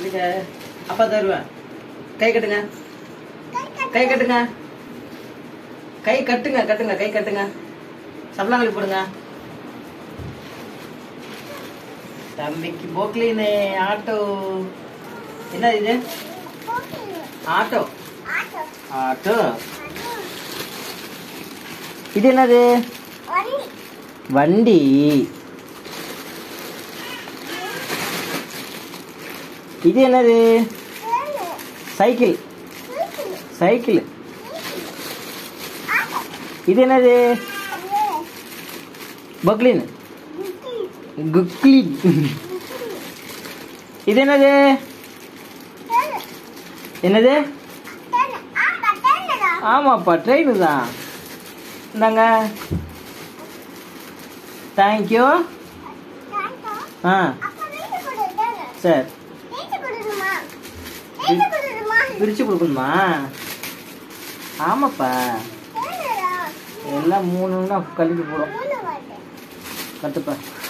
கட்டுங்க அப்பா தருவேன் கை கட்டுங்க கை கட்டுங்க கை கட்டுங்க கட்டுங்க கை கட்டுங்க சப்ளாங்கலி போடுங்க தம்பிக்கு போக்லின்னு ஆட்டோ என்ன இது ஆட்டோ ஆட்டோ இது என்னது வண்டி இது என்னது சைக்கிள் சைக்கிள் இது என்னது பக்லின் குக்லின் இது என்னது என்னது ஆமாப்பா ட்ரெயின் தான் இந்தாங்க தேங்க்யூ ஆ சரி பிரிச்சு கொடுக்கணுமா ஆமாப்பா எல்லாம் மூணுன்னா கழிஞ்சு போடும் கட்டுப்பா